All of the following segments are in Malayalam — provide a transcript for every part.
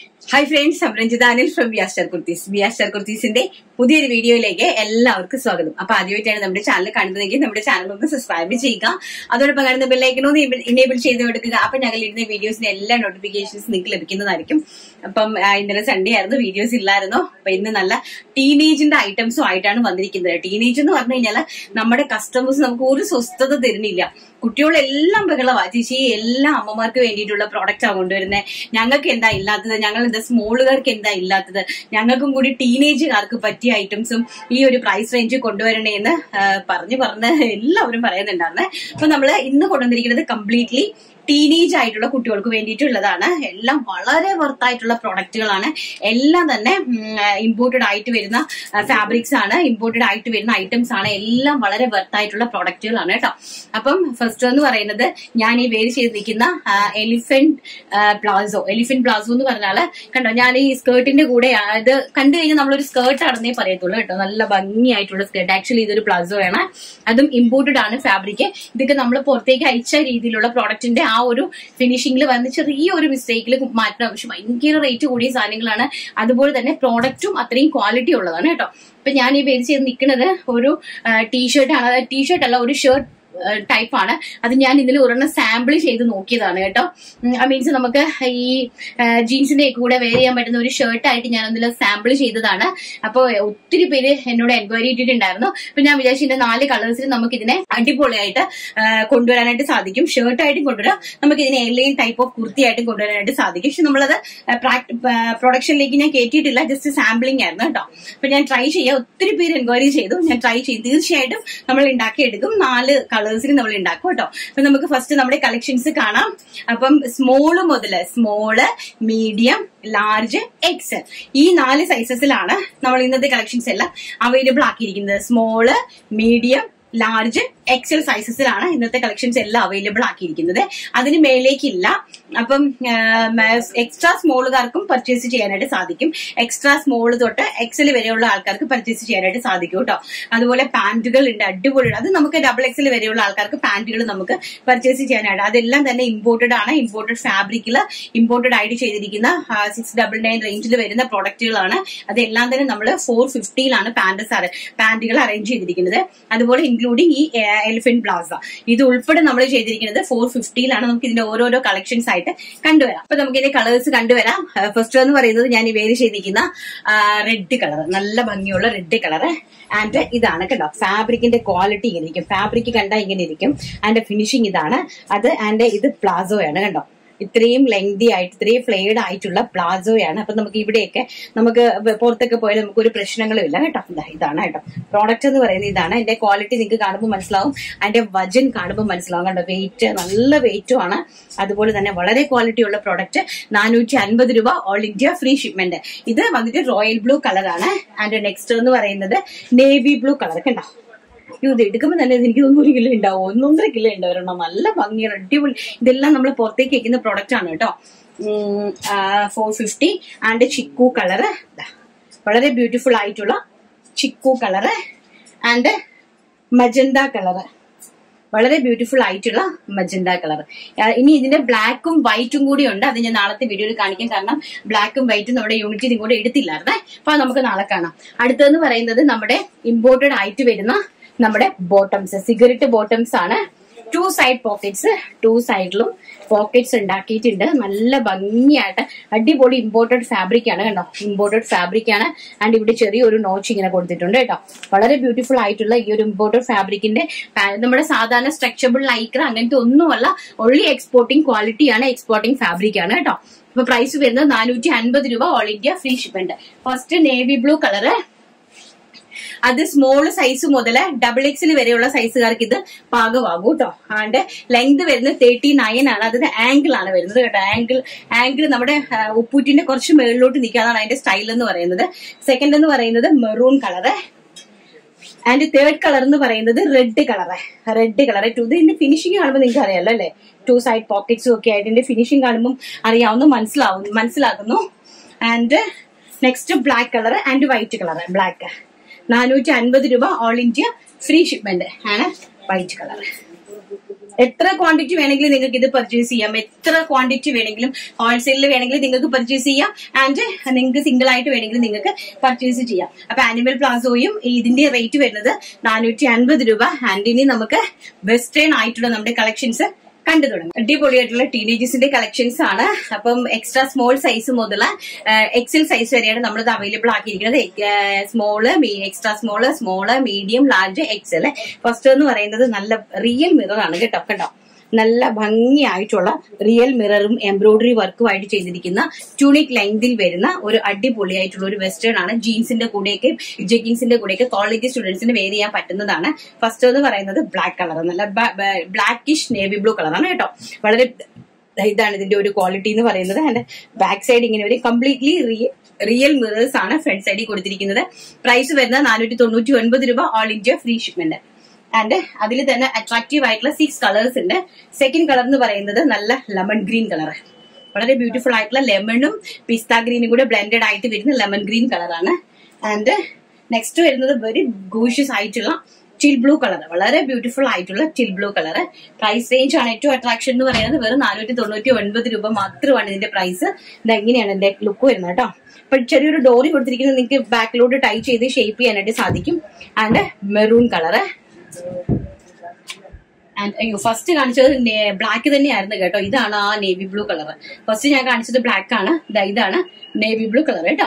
hi friends Samranjitha Anil from Biaster kurtis Biaster കുർത്തീസിന്റെ പുതിയൊരു വീഡിയോയിലേക്ക് എല്ലാവർക്കും സ്വാഗതം അപ്പൊ ആദ്യമായിട്ടാണ് നമ്മുടെ ചാനൽ കാണുന്നതെങ്കിൽ നമ്മുടെ ചാനൽ ഒന്ന് സബ്സ്ക്രൈബ് ചെയ്യുക അതോടൊപ്പം കാണുന്ന ബെല്ലൈക്കനൊന്ന് ഇനേബിൾ ചെയ്ത് കൊടുക്കുക അപ്പൊ ഞങ്ങൾ ഇടുന്ന വീഡിയോസിന്റെ എല്ലാ നോട്ടിഫിക്കേഷൻസ് നിങ്ങൾക്ക് ലഭിക്കുന്നതായിരിക്കും അപ്പം ആ, ഇന്നലെ സൺഡേ ആയിരുന്നു വീഡിയോസ് ഇല്ലായിരുന്നു അപ്പൊ ഇന്ന് നല്ല ടീനേജിന്റെ ഐറ്റംസും ആയിട്ടാണ് വന്നിരിക്കുന്നത് ടീനേജ് എന്ന് പറഞ്ഞു കഴിഞ്ഞാൽ നമ്മുടെ കസ്റ്റമേഴ്സ് നമുക്ക് ഒരു സ്വസ്ഥത തരുന്നില്ല കുട്ടികളെല്ലാം ബഹളവാ ചേച്ചി എല്ലാ അമ്മമാർക്ക് വേണ്ടിയിട്ടുള്ള പ്രോഡക്റ്റ് ആണ് കൊണ്ടുവരുന്നത് ഞങ്ങൾക്ക് എന്താ ഇല്ലാത്തത് ഞങ്ങൾ എന്താ സ്മോളുകാർക്ക് എന്താ ഇല്ലാത്തത് ഞങ്ങൾക്കും കൂടി ടീനേജുകാർക്ക് പറ്റിയ ഐറ്റംസും ഈ ഒരു പ്രൈസ് റേഞ്ച് കൊണ്ടുവരണേ എന്ന് ആ, പറഞ്ഞു പറഞ്ഞ് എല്ലാവരും പറയുന്നുണ്ടായിരുന്നെ അപ്പൊ നമ്മള് ഇന്ന് കൊണ്ടുവന്നിരിക്കുന്നത് കംപ്ലീറ്റ്ലി ടീനേജ് ആയിട്ടുള്ള കുട്ടികൾക്ക് വേണ്ടിയിട്ടുള്ളതാണ് എല്ലാം വളരെ വർത്തായിട്ടുള്ള പ്രൊഡക്റ്റുകളാണ് എല്ലാം തന്നെ ഇമ്പോർട്ടഡ് ആയിട്ട് വരുന്ന ഫാബ്രിക്സ് ആണ് ഇമ്പോർട്ടഡ് ആയിട്ട് വരുന്ന ഐറ്റംസ് ആണ് എല്ലാം വളരെ വർത്തായിട്ടുള്ള പ്രൊഡക്റ്റുകളാണ് കേട്ടോ അപ്പം ഫസ്റ്റ് എന്ന് പറയുന്നത് ഞാൻ ഈ വേര് ചെയ്തിരിക്കുന്ന എലിഫന്റ് പ്ലാസോ എലിഫന്റ് പ്ലാസോ എന്ന് പറഞ്ഞാല് കണ്ടോ ഞാൻ ഈ സ്കേർട്ടിന്റെ കൂടെ ആ, ഇത് കണ്ടു കഴിഞ്ഞാൽ നമ്മളൊരു സ്കേർട്ട് ആണെന്നേ പറയത്തുള്ളൂ കേട്ടോ നല്ല ഭംഗിയായിട്ടുള്ള സ്കേർട്ട് ആക്ച്വലി ഇതൊരു പ്ലാസോ ആണ് അതും ഇമ്പോർട്ടഡ് ആണ് ഫാബ്രിക് ഇതൊക്കെ നമ്മൾ പുറത്തേക്ക് അയച്ച രീതിയിലുള്ള പ്രോഡക്റ്റിന്റെ ആ ഒരു ഫിനിഷിംഗിൽ വന്ന് ചെറിയ ഒരു മിസ്റ്റേക്കിൽ മാറ്റണം പക്ഷെ ഭയങ്കര റേറ്റ് കൂടിയ സാധനങ്ങളാണ് അതുപോലെ തന്നെ പ്രോഡക്റ്റും അത്രയും ക്വാളിറ്റി ഉള്ളതാണ് കേട്ടോ ഇപ്പൊ ഞാൻ ഈ പേര് ചെയ്ത് നിൽക്കുന്നത് ഒരു ടീഷർട്ട് ആണ് ടീഷർട്ട് അല്ല ഒരു ഷർട്ട് ടൈപ്പ് ആണ് അത് ഞാൻ ഇതിൽ ഒരെണ്ണം സാമ്പിൾ ചെയ്ത് നോക്കിയതാണ് കേട്ടോ മീൻസ് നമുക്ക് ഈ ജീൻസിന്റെ കൂടെ വെയർ ചെയ്യാൻ പറ്റുന്ന ഒരു ഷർട്ട് ആയിട്ട് ഞാൻ അതിൽ സാമ്പിൾ ചെയ്തതാണ് അപ്പോൾ ഒത്തിരി പേര് എന്നോട് എൻക്വയറി ഇട്ടിട്ടുണ്ടായിരുന്നു അപ്പൊ ഞാൻ വിചാരിച്ചു ഇതിന്റെ നാല് കളേഴ്സിൽ നമുക്ക് ഇതിനെ അടിപൊളിയായിട്ട് ആ, കൊണ്ടുവരാനായിട്ട് സാധിക്കും ഷർട്ടായിട്ടും കൊണ്ടുവരാം നമുക്ക് ഇതിനെ എയർലൈൻ ടൈപ്പ് ഓഫ് കുർത്തിയായിട്ടും കൊണ്ടുവരാനായിട്ട് സാധിക്കും പക്ഷെ നമ്മളത് പ്രൊഡക്ഷനിലേക്ക് ഞാൻ കയറ്റിയിട്ടില്ല ജസ്റ്റ് സാമ്പിളിംഗ് ആയിരുന്നു കേട്ടോ അപ്പൊ ഞാൻ ട്രൈ ചെയ്യാം ഒത്തിരി പേര് എൻക്വയറി ചെയ്തു ഞാൻ ട്രൈ ചെയ്യും തീർച്ചയായിട്ടും നമ്മൾ ഉണ്ടാക്കിയെടുക്കും നാല് കളേഴ്സിൽ നമ്മൾ ഉണ്ടാക്കും കേട്ടോ അപ്പൊ നമുക്ക് ഫസ്റ്റ് നമ്മുടെ കളക്ഷൻസ് കാണാം അപ്പം സ്മോള് മുതല് സ്മോള് മീഡിയം ലാർജ് എക്സൽ ഈ നാല് സൈസസിലാണ് നമ്മൾ ഇന്നത്തെ കളക്ഷൻസ് എല്ലാം അവൈലബിൾ ആക്കിയിരിക്കുന്നത് സ്മോള് മീഡിയം ലാർജ് എക്സൽ സൈസസിലാണ് ഇന്നത്തെ കളക്ഷൻസ് എല്ലാം അവൈലബിൾ ആക്കിയിരിക്കുന്നത് അതിന് മേലേക്കില്ല അപ്പം എക്സ്ട്രാ സ്മോളുകാർക്കും പർച്ചേസ് ചെയ്യാനായിട്ട് സാധിക്കും എക്സ്ട്രാ സ്മോൾ തൊട്ട് എക്സൽ വരെയുള്ള ആൾക്കാർക്ക് പർച്ചേസ് ചെയ്യാനായിട്ട് സാധിക്കും കേട്ടോ അതുപോലെ പാന്റുകൾ ഉണ്ട് അടിപൊളി അത് നമുക്ക് ഡബിൾ എക്സൽ വരെയുള്ള ആൾക്കാർക്ക് പാന്റുകൾ നമുക്ക് പർച്ചേസ് ചെയ്യാനായിട്ട് അതെല്ലാം തന്നെ ഇമ്പോർട്ടഡ് ആണ് ഇമ്പോർട്ടഡ് ഫാബ്രിക്കിൽ ഇമ്പോർട്ടഡ് ആയിട്ട് ചെയ്തിരിക്കുന്ന സിക്സ് ഡബിൾ നയൻ റേഞ്ചിൽ വരുന്ന പ്രൊഡക്റ്റുകളാണ് അതെല്ലാം തന്നെ നമ്മൾ ഫോർ ഫിഫ്റ്റിയിലാണ് പാന്റ് പാന്റുകൾ അറേഞ്ച് ചെയ്തിരിക്കുന്നത് അതുപോലെ ഇൻക്ലൂഡിങ് ഈ എലിഫന്റ് പ്ലാസ ഇത് ഉൾപ്പെടെ നമ്മൾ ചെയ്തിരിക്കുന്നത് ഫോർ ഫിഫ്റ്റിയിലാണ് നമുക്ക് ഇതിന്റെ ഓരോരോ കളക്ഷൻസ് ആയിട്ട് കണ്ടുവരാം അപ്പൊ നമുക്ക് ഇതിന്റെ കളേഴ്സ് കണ്ടുവരാം ഫസ്റ്റ് എന്ന് പറയുന്നത് ഞാൻ ഈ വേര് ചെയ്തിരിക്കുന്ന റെഡ് കളർ നല്ല ഭംഗിയുള്ള റെഡ് കളർ ആൻഡ് ഇതാണ് കേട്ടോ ഫാബ്രിക്കിന്റെ ക്വാളിറ്റി ഇങ്ങനെ ഇരിക്കും ഫാബ്രിക് കണ്ടാൽ ഇങ്ങനെ ഇരിക്കും ആൻഡ് ഫിനിഷിംഗ് ഇതാണ് അത് ആൻഡ് ഇത് പ്ലാസോയാണ് കണ്ടോ ഇത്രയും ലെങ്തി ആയിട്ട് ഇത്രയും ഫ്ലെയർഡ് ആയിട്ടുള്ള പ്ലാസോയാണ് അപ്പൊ നമുക്ക് ഇവിടെയൊക്കെ നമുക്ക് പുറത്തൊക്കെ പോയാൽ നമുക്ക് ഒരു പ്രശ്നങ്ങളും ഇല്ല കേട്ടോ ഇതാ ഇതാണ് കേട്ടോ പ്രോഡക്റ്റ് എന്ന് പറയുന്നത് ഇതാണ് അതിന്റെ ക്വാളിറ്റി നിങ്ങൾക്ക് കാണുമ്പോൾ മനസ്സിലാവും അതിന്റെ വജൻ കാണുമ്പോൾ മനസ്സിലാവും കണ്ടോ വെയിറ്റ് നല്ല വെയിറ്റും ആണ് അതുപോലെ തന്നെ വളരെ ക്വാളിറ്റി ഉള്ള പ്രോഡക്റ്റ് നാനൂറ്റി അൻപത് രൂപ ഓൾ ഇന്ത്യ ഫ്രീ ഷിപ്മെന്റ് ഇത് വന്നിട്ട് റോയൽ ബ്ലൂ കളറാണ് ആൻഡ് നെക്സ്റ്റ് എന്ന് പറയുന്നത് നേവി ബ്ലൂ കളർ കണ്ടോ അയ്യോ, ഇത് എടുക്കുമ്പോൾ തന്നെ ഇത് എനിക്ക് തോന്നുന്നു ഒരു കിലോ ഉണ്ടാവും ഒന്നൊന്നര കിലോ ഉണ്ടാവരണം നല്ല ഭംഗിയാണ് അടിപൊളി ഇതെല്ലാം നമ്മൾ പുറത്തേക്ക് വെക്കുന്ന പ്രൊഡക്റ്റ് ആണ് കേട്ടോ ഫോർ ഫിഫ്റ്റി ആൻഡ് ചിക്കു കളറ് വളരെ ബ്യൂട്ടിഫുൾ ആയിട്ടുള്ള ചിക്കു കളറ് ആൻഡ് മജന്ത കളറ് വളരെ ബ്യൂട്ടിഫുൾ ആയിട്ടുള്ള മജന്ത കളർ ഇനി ഇതിന്റെ ബ്ലാക്കും വൈറ്റും കൂടി ഉണ്ട് അത് ഞാൻ നാളത്തെ വീഡിയോയിൽ കാണിക്കാം കാരണം ബ്ലാക്കും വൈറ്റും നമ്മുടെ യൂണിറ്റിനും കൂടെ എടുത്തില്ലായിരുന്നേ അപ്പൊ അത് നമുക്ക് നാളെ കാണാം അടുത്തതെന്ന് പറയുന്നത് നമ്മുടെ ഇമ്പോർട്ടഡ് ആയിട്ട് വരുന്ന നമ്മുടെ ബോട്ടംസ് സിഗരറ്റ് ബോട്ടംസ് ആണ് ടു സൈഡ് പോക്കറ്റ്സ് ടു സൈഡിലും പോക്കറ്റ്സ് ഉണ്ടാക്കിയിട്ടുണ്ട് നല്ല ഭംഗിയായിട്ട് അടിപൊളി ഇമ്പോർട്ടഡ് ഫാബ്രിക് ആണ് കണ്ടോ ഇമ്പോർട്ടഡ് ഫാബ്രിക് ആണ് ആൻഡ് ഇവിടെ ചെറിയൊരു നോച്ച് ഇങ്ങനെ കൊടുത്തിട്ടുണ്ട് കേട്ടോ വളരെ ബ്യൂട്ടിഫുൾ ആയിട്ടുള്ള ഈ ഒരു ഇമ്പോർട്ടഡ് ഫാബ്രിക്കിന്റെ പാ- നമ്മുടെ സാധാരണ സ്ട്രക്ചബിൾ ലൈക്ര അങ്ങനത്തെ ഒന്നുമല്ല ഒള്ളി എക്സ്പോർട്ടിംഗ് ക്വാളിറ്റി ആണ് എക്സ്പോർട്ടിംഗ് ഫാബ്രിക് ആണ് കേട്ടോ അപ്പൊ പ്രൈസ് വരുന്നത് നാനൂറ്റി അൻപത് രൂപ all India free shipment first navy blue colour അത് സ്മോൾ സൈസ് മുതൽ ഡബിൾ എക്സിൽ വരെയുള്ള സൈസുകാർക്ക് ഇത് പാകമാകും കേട്ടോ ആണ്ട് ലെങ്ത് വരുന്നത് തേർട്ടി നയൻ ആണ് അതിന് ആംഗിൾ ആണ് വരുന്നത് കേട്ടോ ആംഗിൾ ആംഗിൾ നമ്മുടെ ആ, ഉപ്പൂറ്റിന്റെ കുറച്ച് മുകളിലോട്ട് നിൽക്കുക അതാണ് അതിന്റെ സ്റ്റൈൽ എന്ന് പറയുന്നത് സെക്കൻഡ് എന്ന് പറയുന്നത് maroon colour and third colour എന്ന് പറയുന്നത് red colour red colour too ഇതിന്റെ ഫിനിഷിംഗ് കാണുമ്പോൾ നിങ്ങൾക്ക് അറിയാലോ അല്ലെ ടു സൈഡ് പോക്കറ്റ്സും ഒക്കെ ആയിട്ട് ഇതിന്റെ ഫിനിഷിംഗ് കാണുമ്പോൾ അറിയാവുന്നു മനസ്സിലാവുന്നു മനസ്സിലാക്കുന്നു and next black colour and white colour black നാനൂറ്റി അൻപത് രൂപ ഓൾ ഇന്ത്യ ഫ്രീ ഷിപ്മെന്റ് ആണ് വൈറ്റ് കളർ എത്ര ക്വാണ്ടിറ്റി വേണമെങ്കിലും നിങ്ങൾക്ക് ഇത് പർച്ചേസ് ചെയ്യാം എത്ര ക്വാണ്ടിറ്റി വേണമെങ്കിലും ഹോൾസെയിലിൽ വേണമെങ്കിലും നിങ്ങൾക്ക് പർച്ചേസ് ചെയ്യാം ആൻഡ് നിങ്ങൾക്ക് സിംഗിൾ ആയിട്ട് വേണമെങ്കിലും നിങ്ങൾക്ക് പർച്ചേസ് ചെയ്യാം അപ്പൊ ആനിമൽ പ്ലാസോയും ഇതിന്റെ റേറ്റ് വരുന്നത് നാനൂറ്റി അൻപത് രൂപ ആൻഡ് ഇനി നമുക്ക് വെസ്റ്റേൺ ആയിട്ടുള്ള നമ്മുടെ കളക്ഷൻസ് കണ്ടു തുടങ്ങും അടിപൊളിയായിട്ടുള്ള ടീനേജേഴ്സിന്റെ കളക്ഷൻസ് ആണ് അപ്പം എക്സ്ട്രാ സ്മോൾ സൈസ് മുതൽ എക്സൽ സൈസ് വരെയാണ് നമ്മൾ ഇത് അവൈലബിൾ ആക്കിയിരിക്കുന്നത് small extra small small medium large XL first എന്ന് പറയുന്നത് നല്ല റിയൽ മിറർ ആണ് കേട്ടോ കണ്ടോ നല്ല ഭംഗിയായിട്ടുള്ള റിയൽ മിററും എംബ്രോയിഡറി വർക്കും ആയിട്ട് ചെയ്തിരിക്കുന്ന ട്യൂണിക് ലെങ്തിൽ വരുന്ന ഒരു അടിപൊളിയായിട്ടുള്ള ഒരു വെസ്റ്റേൺ ആണ് ജീൻസിന്റെ കൂടെയൊക്കെ ജെഗിൻസിന്റെ കൂടെയൊക്കെ കോളേജ് സ്റ്റുഡൻസിന് വെയർ ചെയ്യാൻ പറ്റുന്നതാണ് ഫസ്റ്റ് എന്ന് പറയുന്നത് ബ്ലാക്ക് കളർ നല്ല ബ്ലാക്കിഷ് നേവി ബ്ലൂ കളറാണ് കേട്ടോ വളരെ ഇതാണ് ഇതിന്റെ ഒരു ക്വാളിറ്റി എന്ന് പറയുന്നത് ആൻഡ് ബാക്ക് സൈഡ് ഇങ്ങനെ ഒരു കംപ്ലീറ്റ്ലി റിയൽ മിറേഴ്സ് ആണ് ഫ്രണ്ട് സൈഡിൽ കൊടുത്തിരിക്കുന്നത് പ്രൈസ് വരുന്നത് നാനൂറ്റി തൊണ്ണൂറ്റി ഒൻപത് രൂപ all India free shipment and അതിൽ തന്നെ അട്രാക്റ്റീവ് ആയിട്ടുള്ള സിക്സ് കളേഴ്സ് ഉണ്ട് സെക്കൻഡ് കളർ എന്ന് പറയുന്നത് നല്ല ലെമൺ ഗ്രീൻ കളർ വളരെ ബ്യൂട്ടിഫുൾ ആയിട്ടുള്ള ലെമണും പിസ്ത ഗ്രീനും കൂടെ ബ്ലെൻഡഡ് ആയിട്ട് വരുന്ന ലെമൺ ഗ്രീൻ കളറാണ് ആൻഡ് നെക്സ്റ്റ് വരുന്നത് വെരി ഗൂഷ്യസ് ആയിട്ടുള്ള ചിൽ ബ്ലൂ കളർ വളരെ ബ്യൂട്ടിഫുൾ ആയിട്ടുള്ള chill blue colour price range ആണ് ഏറ്റവും അട്രാക്ഷൻ എന്ന് പറയുന്നത് വെറും നാനൂറ്റി തൊണ്ണൂറ്റി ഒൻപത് രൂപ മാത്രമാണ് ഇതിന്റെ പ്രൈസ് ഇത് എങ്ങനെയാണ് എന്റെ ലുക്ക് വരുന്നത് കേട്ടോ അപ്പൊ ചെറിയൊരു ഡോറി കൊടുത്തിരിക്കുന്നത് നിങ്ങൾക്ക് ബാക്കിലോട്ട് ടൈ ചെയ്ത് ഷേപ്പ് ചെയ്യാനായിട്ട് സാധിക്കും ആൻഡ് മെറൂൺ കളറ് ആൻഡ് അയ്യോ ഫസ്റ്റ് കാണിച്ചത് ബ്ലാക്ക് തന്നെയായിരുന്നു കേട്ടോ ഇതാണ് ആ നേവി ബ്ലൂ കളർ ഫസ്റ്റ് ഞാൻ കാണിച്ചത് ബ്ലാക്ക് ആണ് ദാ ഇതാണ് നേവി ബ്ലൂ കളർ കേട്ടോ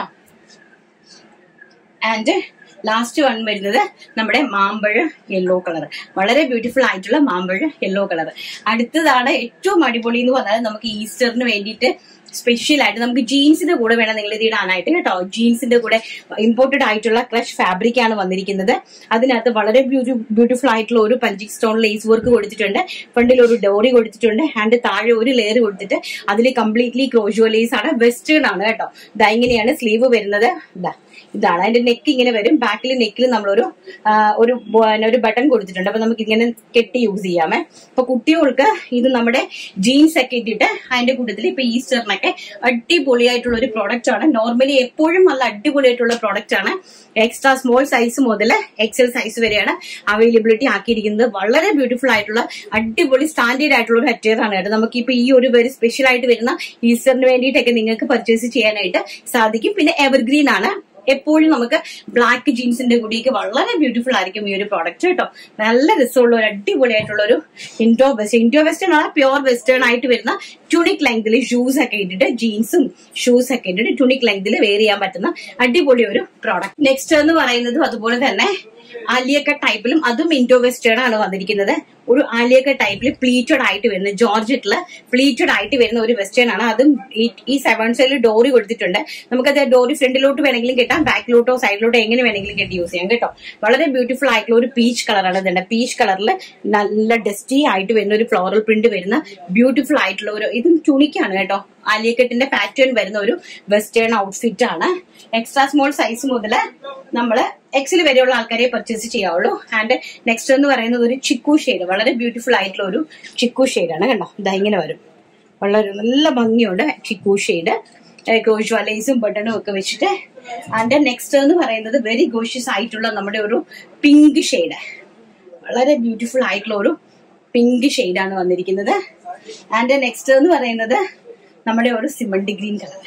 ആൻഡ് ലാസ്റ്റ് വൺ വരുന്നത് നമ്മുടെ മാമ്പഴ യെല്ലോ കളർ വളരെ ബ്യൂട്ടിഫുൾ ആയിട്ടുള്ള മാമ്പഴ യെല്ലോ കളർ അടുത്തതാണ് ഏറ്റവും അടിപൊളി എന്ന് പറഞ്ഞാൽ നമുക്ക് ഈസ്റ്ററിന് വേണ്ടിയിട്ട് സ്പെഷ്യൽ ആയിട്ട് നമുക്ക് ജീൻസിന്റെ കൂടെ വേണം നിങ്ങൾ ഇത് ഇടാനായിട്ട് കേട്ടോ ജീൻസിന്റെ കൂടെ ഇമ്പോർട്ടഡ് ആയിട്ടുള്ള ക്രഷ് ഫാബ്രിക് ആണ് വന്നിരിക്കുന്നത് അതിനകത്ത് വളരെ ബ്യൂട്ടിഫുൾ ആയിട്ടുള്ള ഒരു പഞ്ചിക് സ്റ്റോൺ ലേസ് വർക്ക് കൊടുത്തിട്ടുണ്ട് ഫ്രണ്ടിൽ ഒരു ഡോറി കൊടുത്തിട്ടുണ്ട് ഹാൻഡ് താഴെ ഒരു ലെയർ കൊടുത്തിട്ട് അതിൽ കംപ്ലീറ്റ്ലി ക്രോജുവൽ ലേസ് ആണ് വെസ്റ്റേൺ ആണ് കേട്ടോ ഇതാ ഇങ്ങനെയാണ് സ്ലീവ് വരുന്നത് ഇതാ ഇതാണ് അതിന്റെ നെക്ക് ഇങ്ങനെ വരും ബാക്കിൽ നെക്കിൽ നമ്മളൊരു ആ, ഒരു ബ- ഒരു ബട്ടൺ കൊടുത്തിട്ടുണ്ട് അപ്പൊ നമുക്ക് ഇങ്ങനെ കെട്ടി യൂസ് ചെയ്യാമേ അപ്പൊ കുട്ടികൾക്ക് ഇത് നമ്മുടെ ജീൻസ് ഒക്കെ ഇട്ടിട്ട് അതിന്റെ കൂട്ടത്തിൽ ഇപ്പൊ ഈസ്റ്ററിനൊക്കെ അടിപൊളിയായിട്ടുള്ള ഒരു പ്രോഡക്റ്റ് ആണ് നോർമലി എപ്പോഴും നല്ല അടിപൊളിയായിട്ടുള്ള പ്രോഡക്റ്റ് ആണ് എക്സ്ട്രാ സ്മോൾ സൈസ് മുതൽ എക്സൽ സൈസ് വരെയാണ് അവൈലബിലിറ്റി ആക്കിയിരിക്കുന്നത് വളരെ ബ്യൂട്ടിഫുൾ ആയിട്ടുള്ള അടിപൊളി സ്റ്റാൻഡേർഡ് ആയിട്ടുള്ള ഒരു അറ്റയർ ആണ് കേട്ടോ നമുക്ക് ഇപ്പൊ ഈ ഒരു വെരി സ്പെഷ്യൽ ആയിട്ട് വരുന്ന ഈസ്റ്ററിന് വേണ്ടിയിട്ടൊക്കെ നിങ്ങൾക്ക് പർച്ചേസ് ചെയ്യാനായിട്ട് സാധിക്കും പിന്നെ എവർഗ്രീൻ ആണ് എപ്പോഴും നമുക്ക് ബ്ലാക്ക് ജീൻസിന്റെ കൂടിയൊക്കെ വളരെ ബ്യൂട്ടിഫുൾ ആയിരിക്കും ഈ ഒരു പ്രോഡക്റ്റ് കേട്ടോ നല്ല രസമുള്ള ഒരു അടിപൊളിയായിട്ടുള്ള ഒരു ഇൻഡോ വെസ്റ്റ് ഇൻഡോ വെസ്റ്റേൺ ആണ് പ്യുവർ വെസ്റ്റേൺ ആയിട്ട് വരുന്ന ട്യൂണിക് ലെങ്തിൽ ഷൂസ് ഒക്കെ ഇട്ടിട്ട് ജീൻസും ഷൂസ് ഒക്കെ ഇട്ടിട്ട് ട്യൂണിക് ലെങ്തിൽ വെയർ ചെയ്യാൻ പറ്റുന്ന അടിപൊളി ഒരു പ്രോഡക്റ്റ് നെക്സ്റ്റ് എന്ന് പറയുന്നതും അതുപോലെ തന്നെ ആലിയക്ക ടൈപ്പിലും അതും ഇൻഡോ വെസ്റ്റേൺ ആണ് വന്നിരിക്കുന്നത് ഒരു ആലിയക്ക ടൈപ്പിൽ പ്ലീറ്റഡ് ആയിട്ട് വരുന്ന ജോർജറ്റില് പ്ലീറ്റഡ് ആയിട്ട് വരുന്ന ഒരു വെസ്റ്റേൺ ആണ് അതും ഈ- ഈ സെവൻ സൈഡിൽ ഡോറി കൊടുത്തിട്ടുണ്ട് നമുക്കത് ഡോറി ഫ്രണ്ടിലോട്ട് വേണമെങ്കിലും കിട്ടാം ബാക്കിലോട്ടോ സൈഡിലോട്ടോ എങ്ങനെ വേണമെങ്കിലും കെട്ടി യൂസ് ചെയ്യാം കേട്ടോ വളരെ ബ്യൂട്ടിഫുൾ ആയിട്ടുള്ള ഒരു പീച്ച് കളറാണ് ഇതുണ്ട് പീച്ച് കളറിൽ നല്ല ഡസ്റ്റി ആയിട്ട് വരുന്ന ഒരു ഫ്ലോറൽ പ്രിന്റ് വരുന്ന ബ്യൂട്ടിഫുൾ ആയിട്ടുള്ള ഒരു ഇതും ചുണിക്കാണ് കേട്ടോ ആലിയക്കെട്ടിന്റെ പാറ്റേൺ വരുന്ന ഒരു വെസ്റ്റേൺ ഔട്ട്ഫിറ്റ് ആണ് എക്സ്ട്രാ സ്മോൾ സൈസ് മുതൽ നമ്മള് എക്സിൽ വരെയുള്ള ആൾക്കാരെ പർച്ചേസ് ചെയ്യാവുള്ളൂ ആൻഡ് നെക്സ്റ്റ് എന്ന് പറയുന്നത് ഒരു ചിക്കു ഷെയ്ഡ് വളരെ ബ്യൂട്ടിഫുൾ ആയിട്ടുള്ള ഒരു ചിക്കു ഷെയ്ഡാണ് കണ്ടോ ഇതാ ഇങ്ങനെ വരും വളരെ നല്ല ഭംഗിയുണ്ട് ചിക്കു ഷെയ്ഡ് ക്രോഷ് വലൈസും ബട്ടണും ഒക്കെ വെച്ചിട്ട് ആൻഡ് നെക്സ്റ്റ് എന്ന് പറയുന്നത് വെരി ഗോഷ്യസ് ആയിട്ടുള്ള നമ്മുടെ ഒരു പിങ്ക് ഷെയ്ഡ് വളരെ ബ്യൂട്ടിഫുൾ ആയിട്ടുള്ള ഒരു പിങ്ക് ഷെയ്ഡാണ് വന്നിരിക്കുന്നത് ആൻഡ് നെക്സ്റ്റ് എന്ന് പറയുന്നത് നമ്മുടെ ഒരു സിമണ്ടി ഗ്രീൻ കളർ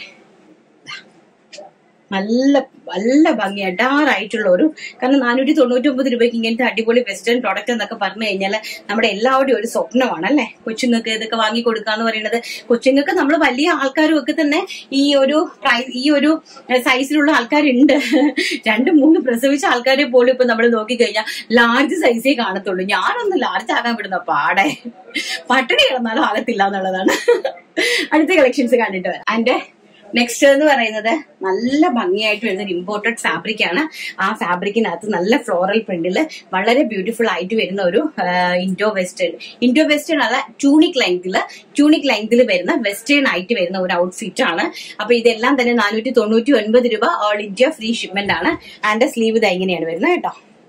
നല്ല നല്ല ഭംഗി അടാറായിട്ടുള്ള ഒരു കാരണം നാനൂറ്റി തൊണ്ണൂറ്റി ഒമ്പത് രൂപയ്ക്ക് ഇങ്ങനത്തെ അടിപൊളി വെസ്റ്റേൺ പ്രോഡക്റ്റ് എന്നൊക്കെ പറഞ്ഞു കഴിഞ്ഞാൽ നമ്മുടെ എല്ലാവരുടെയും ഒരു സ്വപ്നമാണ് അല്ലേ കൊച്ചുങ്ങൾക്ക് ഇതൊക്കെ വാങ്ങി കൊടുക്കാന്ന് പറയുന്നത് കൊച്ചുങ്ങൾക്ക് നമ്മൾ വലിയ ആൾക്കാരും ഒക്കെ തന്നെ ഈ ഒരു പ്രൈസ് ഈ ഒരു സൈസിലുള്ള ആൾക്കാരുണ്ട് രണ്ട് മൂന്ന് പ്രസവിച്ച ആൾക്കാരെ പോലും ഇപ്പൊ നമ്മൾ നോക്കിക്കഴിഞ്ഞാൽ ലാർജ് സൈസേ കാണത്തുള്ളൂ ഞാനൊന്ന് ലാർജ് ആകാൻ വിടുന്ന പാടെ പട്ടിണി കിടന്നാലും ആകത്തില്ല എന്നുള്ളതാണ് അടുത്ത കളക്ഷൻസ് കണ്ടിട്ട് വരാം ആൻഡ് നെക്സ്റ്റ് എന്ന് പറയുന്നത് നല്ല ഭംഗിയായിട്ട് വരുന്ന ഒരു ഇമ്പോർട്ടഡ് ഫാബ്രിക് ആണ് ആ ഫാബ്രിക്കിനകത്ത് നല്ല ഫ്ലോറൽ പ്രിന്റിൽ വളരെ ബ്യൂട്ടിഫുൾ ആയിട്ട് വരുന്ന ഒരു ഇൻഡോ വെസ്റ്റേൺ ഇൻഡോ വെസ്റ്റേൺ അല്ല ട്യൂണിക് ലെങ്തില് ട്യൂണിക് ലെങ്തിൽ വരുന്ന വെസ്റ്റേൺ ആയിട്ട് വരുന്ന ഒരു ഔട്ട്ഫിറ്റ് ആണ് അപ്പൊ ഇതെല്ലാം തന്നെ നാനൂറ്റി തൊണ്ണൂറ്റി ഒൻപത് രൂപ ഓൾ ഇന്ത്യ ഫ്രീ ഷിപ്മെന്റ് ആണ് ആൻഡ് സ്ലീവ് ഇത് ഇങ്ങനെയാണ് വരുന്നത് കേട്ടോ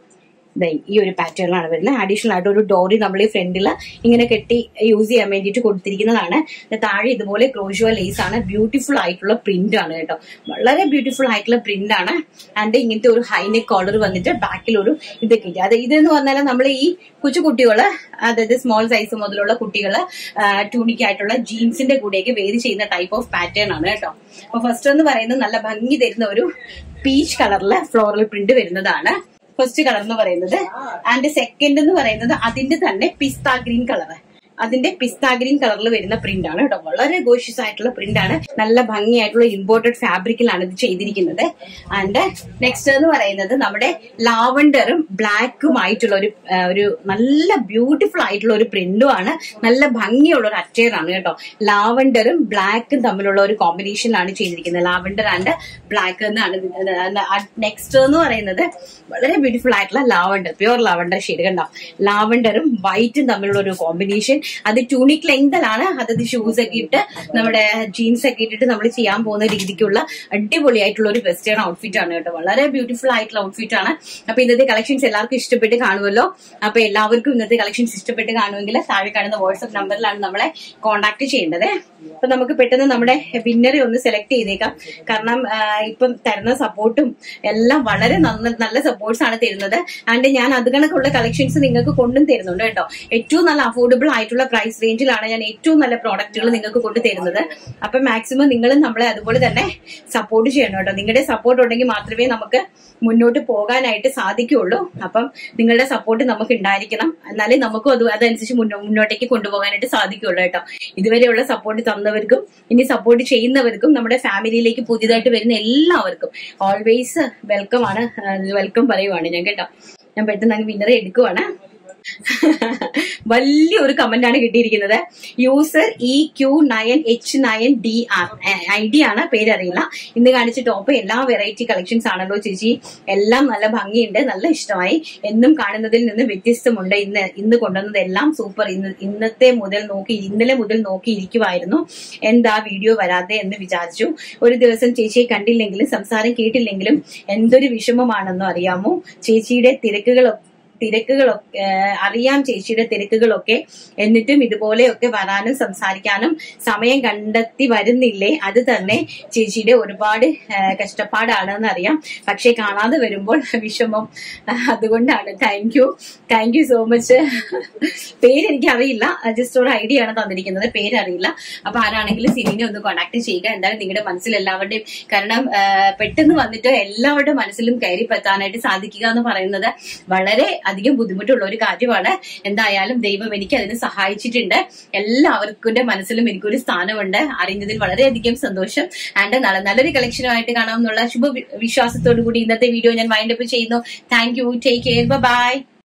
ദേ ഈ ഒരു പാറ്റേൺ ആണ് വരുന്നത് അഡീഷണൽ ആയിട്ട് ഒരു ഡോറി നമ്മൾ ഈ ഫ്രണ്ടിൽ ഇങ്ങനെ കെട്ടി യൂസ് ചെയ്യാൻ വേണ്ടിയിട്ട് കൊടുത്തിരിക്കുന്നതാണ് ഇത് താഴെ ഇതുപോലെ ക്രോഷുവ ലേസ് ആണ് ബ്യൂട്ടിഫുൾ ആയിട്ടുള്ള പ്രിന്റ് ആണ് കേട്ടോ വളരെ ബ്യൂട്ടിഫുൾ ആയിട്ടുള്ള പ്രിന്റ് ആണ് ആൻഡ് ഇങ്ങനത്തെ ഒരു ഹൈനെക്ക് കോളർ വന്നിട്ട് ബാക്കിൽ ഒരു ഇതൊക്കെ ഇല്ല അത് ഇതെന്ന് പറഞ്ഞാൽ നമ്മൾ ഈ കൊച്ചു കുട്ടികള് അതായത് സ്മോൾ സൈസ് മുതലുള്ള കുട്ടികള് ട്യൂണിക് ആയിട്ടുള്ള ജീൻസിന്റെ കൂടെയൊക്കെ വേരി ചെയ്യുന്ന ടൈപ്പ് ഓഫ് പാറ്റേൺ ആണ് കേട്ടോ അപ്പൊ ഫസ്റ്റ് എന്ന് പറയുന്നത് നല്ല ഭംഗി തരുന്ന ഒരു പീച്ച് കളറിലെ ഫ്ലോറൽ പ്രിന്റ് വരുന്നതാണ് ഫസ്റ്റ് കളർ എന്ന് പറയുന്നത് ആൻഡ് സെക്കൻഡ് എന്ന് പറയുന്നത് അതിന്റെ തന്നെ പിസ്ത ഗ്രീൻ കളർ അതിന്റെ പിസ്ത ഗ്രീൻ കളറിൽ വരുന്ന പ്രിന്റ് ആണ് കേട്ടോ വളരെ ഗോഷ്യസ് ആയിട്ടുള്ള പ്രിന്റ് ആണ് നല്ല ഭംഗിയായിട്ടുള്ള ഇമ്പോർട്ടഡ് ഫാബ്രിക്കിലാണ് ഇത് ചെയ്തിരിക്കുന്നത് ആൻഡ് നെക്സ്റ്റ് എന്ന് പറയുന്നത് നമ്മുടെ ലാവണ്ടറും ബ്ലാക്കും ആയിട്ടുള്ള ഒരു ആ, ഒരു നല്ല ബ്യൂട്ടിഫുൾ ആയിട്ടുള്ള ഒരു പ്രിന്റും ആണ് നല്ല ഭംഗിയുള്ള ഒരു അറ്റയർ ആണ് കേട്ടോ ലാവണ്ടറും ബ്ലാക്കും തമ്മിലുള്ള ഒരു കോമ്പിനേഷനിലാണ് ചെയ്തിരിക്കുന്നത് ലാവണ്ടർ ആൻഡ് ബ്ലാക്ക് എന്നാണ് നെക്സ്റ്റ് എന്ന് പറയുന്നത് വളരെ ബ്യൂട്ടിഫുൾ ആയിട്ടുള്ള ലാവണ്ടർ പ്യുവർ ലാവണ്ടർ ഷെയ്ഡ് കണ്ടോ ലാവണ്ടറും വൈറ്റും തമ്മിലുള്ള ഒരു കോമ്പിനേഷൻ അത് ട്യൂണിക് ലെങ്തലാണ് അതത് ഷൂസ് ഒക്കെ ഇട്ട് നമ്മുടെ ജീൻസ് ഒക്കെ ഇട്ടിട്ട് നമ്മൾ ചെയ്യാൻ പോകുന്ന രീതിക്കുള്ള അടിപൊളിയായിട്ടുള്ള ഒരു വെസ്റ്റേൺ ഔട്ട്ഫിറ്റ് ആണ് കേട്ടോ വളരെ ബ്യൂട്ടിഫുൾ ആയിട്ടുള്ള ഔട്ട്ഫിറ്റ് ആണ് അപ്പൊ ഇന്നത്തെ കളക്ഷൻസ് എല്ലാവർക്കും ഇഷ്ടപ്പെട്ട് കാണുമല്ലോ അപ്പൊ എല്ലാവർക്കും ഇന്നത്തെ കളക്ഷൻസ് ഇഷ്ടപ്പെട്ട് കാണുമെങ്കിൽ താഴെ കാണുന്ന വാട്സ്ആപ്പ് നമ്പറിലാണ് നമ്മളെ കോൺടാക്ട് ചെയ്യേണ്ടത് അപ്പൊ നമുക്ക് പെട്ടെന്ന് നമ്മുടെ വിന്നറെ ഒന്ന് സെലക്ട് ചെയ്തേക്കാം കാരണം ആ, ഇപ്പം തരുന്ന സപ്പോർട്ടും എല്ലാം വളരെ നന്ന- നല്ല സപ്പോർട്ട്സ് ആണ് തരുന്നത് ആൻഡ് ഞാൻ അത് കണക്കുള്ള കളക്ഷൻസ് നിങ്ങൾക്ക് കൊണ്ടും തരുന്നുണ്ട് കേട്ടോ ഏറ്റവും നല്ല അഫോർഡബിൾ ആയിട്ടുള്ള പ്രൈസ് റേഞ്ചിലാണ് ഞാൻ ഏറ്റവും നല്ല പ്രോഡക്റ്റുകൾ നിങ്ങൾക്ക് കൊണ്ടു തരുന്നത് അപ്പൊ മാക്സിമം നിങ്ങൾ നമ്മളെ അതുപോലെ തന്നെ സപ്പോർട്ട് ചെയ്യണം കേട്ടോ നിങ്ങളുടെ സപ്പോർട്ട് ഉണ്ടെങ്കിൽ മാത്രമേ നമുക്ക് മുന്നോട്ട് പോകാനായിട്ട് സാധിക്കുകയുള്ളൂ അപ്പം നിങ്ങളുടെ സപ്പോർട്ട് നമുക്ക് ഉണ്ടായിരിക്കണം എന്നാലേ നമുക്കും അത് അതനുസരിച്ച് മുന്നോ- മുന്നോട്ടേക്ക് കൊണ്ടുപോകാനായിട്ട് സാധിക്കുകയുള്ളൂ കേട്ടോ ഇതുവരെയുള്ള സപ്പോർട്ട് തന്നവർക്കും ഇനി സപ്പോർട്ട് ചെയ്യുന്നവർക്കും നമ്മുടെ ഫാമിലിയിലേക്ക് പുതിയതായിട്ട് വരുന്ന എല്ലാവർക്കും ഓൾവേസ് വെൽക്കം ആണ് വെൽക്കം പറയുവാണ് ഞാൻ കേട്ടോ ഞാൻ പെട്ടെന്ന് അങ്ങ് വിന്നറെ എടുക്കുവാണ് വലിയൊരു കമന്റ് ആണ് കിട്ടിയിരിക്കുന്നത് user E Q nine H nine D R I D ആണ് പേരറിയില്ല ഇന്ന് കാണിച്ച ടോപ്പ് എല്ലാ വെറൈറ്റി കളക്ഷൻസ് ആണല്ലോ ചേച്ചി എല്ലാം നല്ല ഭംഗിയുണ്ട് നല്ല ഇഷ്ടമായി എന്നും കാണുന്നതിൽ നിന്ന് വ്യത്യസ്തമുണ്ട് ഇന്ന് ഇന്ന് കൊണ്ടുവന്നത് എല്ലാം സൂപ്പർ ഇന്ന് ഇന്നത്തെ മുതൽ നോക്കി ഇന്നലെ മുതൽ നോക്കിയിരിക്കുമായിരുന്നു എന്താ വീഡിയോ വരാതെ എന്ന് വിചാരിച്ചു ഒരു ദിവസം ചേച്ചിയെ കണ്ടില്ലെങ്കിലും സംസാരം കേട്ടില്ലെങ്കിലും എന്തൊരു വിഷമമാണെന്നോ അറിയാമോ ചേച്ചിയുടെ തിരക്കുകളൊക്കെ തിരക്കുകളൊക്കെ ഏഹ് അറിയാം ചേച്ചിയുടെ തിരക്കുകളൊക്കെ എന്നിട്ടും ഇതുപോലെയൊക്കെ വരാനും സംസാരിക്കാനും സമയം കണ്ടെത്തി വരുന്നില്ലേ അത് തന്നെ ചേച്ചിയുടെ ഒരുപാട് ഏഹ് കഷ്ടപ്പാടാണെന്ന് അറിയാം പക്ഷെ കാണാതെ വരുമ്പോൾ വിഷമം അതുകൊണ്ടാണ് thank you thank you so much പേര് എനിക്ക് അറിയില്ല ജസ്റ്റ് ഒരു ഐഡിയ ആണ് തന്നിരിക്കുന്നത് പേരറിയില്ല അപ്പൊ ആരാണെങ്കിലും സിനിനെ ഒന്ന് കോൺടാക്ട് ചെയ്യുക എന്തായാലും നിങ്ങളുടെ മനസ്സിൽ എല്ലാവരുടെയും കാരണം ഏഹ് പെട്ടെന്ന് വന്നിട്ട് എല്ലാവരുടെ മനസ്സിലും കയറി പറ്റാനായിട്ട് സാധിക്കുക എന്ന് പറയുന്നത് വളരെ അധികം ബുദ്ധിമുട്ടുള്ള ഒരു കാര്യമാണ് എന്തായാലും ദൈവം എനിക്ക് അതിന് സഹായിച്ചിട്ടുണ്ട് എല്ലാവർക്കും മനസ്സിലും എനിക്കൊരു സ്ഥാനമുണ്ട് അറിഞ്ഞതിൽ വളരെയധികം സന്തോഷം ആൻഡ് നല്ല നല്ലൊരു കളക്ഷനുമായിട്ട് കാണാം എന്നുള്ള ശുഭ വിശ്വാസത്തോടു കൂടി ഇന്നത്തെ വീഡിയോ ഞാൻ വൈൻഡപ്പ് ചെയ്യുന്നു thank you take care by